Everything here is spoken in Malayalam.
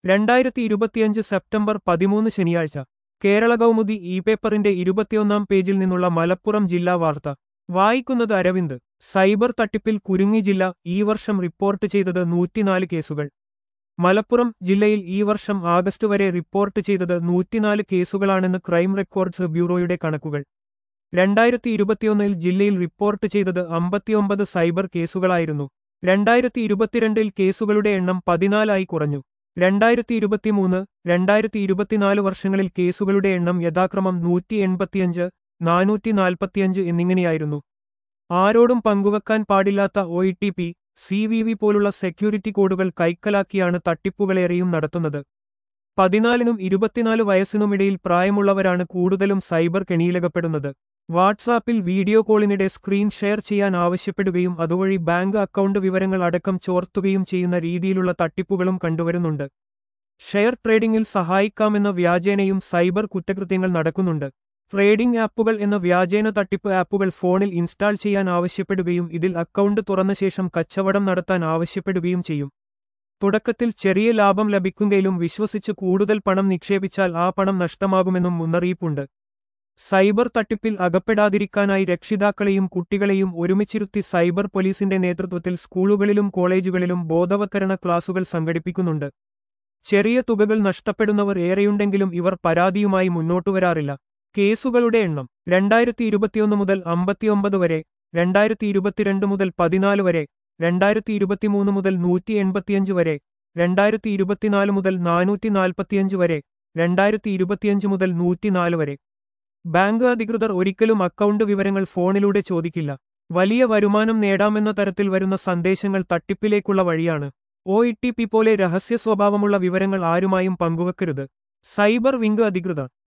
രണ്ടായിരത്തി ഇരുപത്തിയഞ്ച് സെപ്റ്റംബർ പതിമൂന്ന് ശനിയാഴ്ച കേരള കൗമുദി ഇ പേപ്പറിന്റെ ഇരുപത്തിയൊന്നാം പേജിൽ നിന്നുള്ള മലപ്പുറം ജില്ലാ വാർത്ത വായിക്കുന്നത് അരവിന്ദ് സൈബർ തട്ടിപ്പിൽ കുരുങ്ങി ജില്ല ഈ വർഷം റിപ്പോർട്ട് ചെയ്തത് നൂറ്റിനാല് കേസുകൾ മലപ്പുറം ജില്ലയിൽ ഈ വർഷം ആഗസ്റ്റ് വരെ റിപ്പോർട്ട് ചെയ്തത് നൂറ്റിനാല് കേസുകളാണെന്ന് ക്രൈം റെക്കോർഡ്സ് ബ്യൂറോയുടെ കണക്കുകൾ രണ്ടായിരത്തി ഇരുപത്തിയൊന്നിൽ ജില്ലയിൽ റിപ്പോർട്ട് ചെയ്തത് അമ്പത്തിയൊമ്പത് സൈബർ കേസുകളായിരുന്നു രണ്ടായിരത്തി ഇരുപത്തിരണ്ടിൽ കേസുകളുടെ എണ്ണം പതിനാലായി കുറഞ്ഞു രണ്ടായിരത്തി ഇരുപത്തിമൂന്ന് രണ്ടായിരത്തി ഇരുപത്തിനാല് വർഷങ്ങളിൽ കേസുകളുടെ എണ്ണം യഥാക്രമം നൂറ്റി എൺപത്തിയഞ്ച് നാനൂറ്റി നാൽപ്പത്തിയഞ്ച് എന്നിങ്ങനെയായിരുന്നു ആരോടും പങ്കുവെക്കാൻ പാടില്ലാത്ത O E T P C V V പോലുള്ള സെക്യൂരിറ്റി കോഡുകൾ കൈക്കലാക്കിയാണ് തട്ടിപ്പുകളേറെയും നടത്തുന്നത് പതിനാലിനും ഇരുപത്തിനാല് വയസ്സിനുമിടയിൽ പ്രായമുള്ളവരാണ് കൂടുതലും സൈബർ കെണിയിലകപ്പെടുന്നത് വാട്സാപ്പിൽ വീഡിയോ കോളിനിടെ സ്ക്രീൻ ഷെയർ ചെയ്യാൻ ആവശ്യപ്പെടുകയും അതുവഴി ബാങ്ക് അക്കൗണ്ട് വിവരങ്ങൾ അടക്കം ചോർത്തുകയും ചെയ്യുന്ന രീതിയിലുള്ള തട്ടിപ്പുകളും കണ്ടുവരുന്നുണ്ട് ഷെയർ ട്രേഡിംഗിൽ സഹായിക്കാമെന്ന വ്യാജേനയും സൈബർ കുറ്റകൃത്യങ്ങൾ നടക്കുന്നുണ്ട് ട്രേഡിംഗ് ആപ്പുകൾ എന്ന വ്യാജേന തട്ടിപ്പ് ആപ്പുകൾ ഫോണിൽ ഇൻസ്റ്റാൾ ചെയ്യാൻ ആവശ്യപ്പെടുകയും ഇതിൽ അക്കൗണ്ട് തുറന്ന ശേഷം കച്ചവടം നടത്താൻ ആവശ്യപ്പെടുകയും ചെയ്യും തുടക്കത്തിൽ ചെറിയ ലാഭം ലഭിക്കുമെങ്കിലും വിശ്വസിച്ച് കൂടുതൽ പണം നിക്ഷേപിച്ചാൽ ആ പണം നഷ്ടമാകുമെന്നും മുന്നറിയിപ്പുണ്ട് സൈബർ തട്ടിപ്പിൽ അകപ്പെടാതിരിക്കാനായി രക്ഷിതാക്കളെയും കുട്ടികളെയും ഒരുമിച്ചിരുത്തി സൈബർ പോലീസിന്റെ നേതൃത്വത്തിൽ സ്കൂളുകളിലും കോളേജുകളിലും ബോധവത്കരണ ക്ലാസുകൾ സംഘടിപ്പിക്കുന്നുണ്ട് ചെറിയ തുകകൾ നഷ്ടപ്പെടുന്നവർ ഏറെയുണ്ടെങ്കിലും ഇവർ പരാതിയുമായി മുന്നോട്ടുവരാറില്ല കേസുകളുടെ എണ്ണം രണ്ടായിരത്തി ഇരുപത്തിയൊന്ന് മുതൽ അമ്പത്തിയൊമ്പത് വരെ രണ്ടായിരത്തി ഇരുപത്തിരണ്ട് മുതൽ പതിനാല് വരെ രണ്ടായിരത്തി ഇരുപത്തിമൂന്ന് മുതൽ നൂറ്റി എൺപത്തിയഞ്ച് വരെ രണ്ടായിരത്തി ഇരുപത്തിനാല് മുതൽ നാനൂറ്റി നാൽപ്പത്തിയഞ്ച് വരെ രണ്ടായിരത്തി ഇരുപത്തിയഞ്ച് മുതൽ നൂറ്റിനാല് വരെ ബാങ്ക് അധികൃതർ ഒരിക്കലും അക്കൗണ്ട് വിവരങ്ങൾ ഫോണിലൂടെ ചോദിക്കില്ല വലിയ വരുമാനം നേടാമെന്ന തരത്തിൽ വരുന്ന സന്ദേശങ്ങൾ തട്ടിപ്പിലേക്കുള്ള വഴിയാണ് ഒ ഇ ടി പി പോലെ രഹസ്യ സ്വഭാവമുള്ള വിവരങ്ങൾ ആരുമായും പങ്കുവെക്കരുത് സൈബർ വിംഗ് അധികൃതർ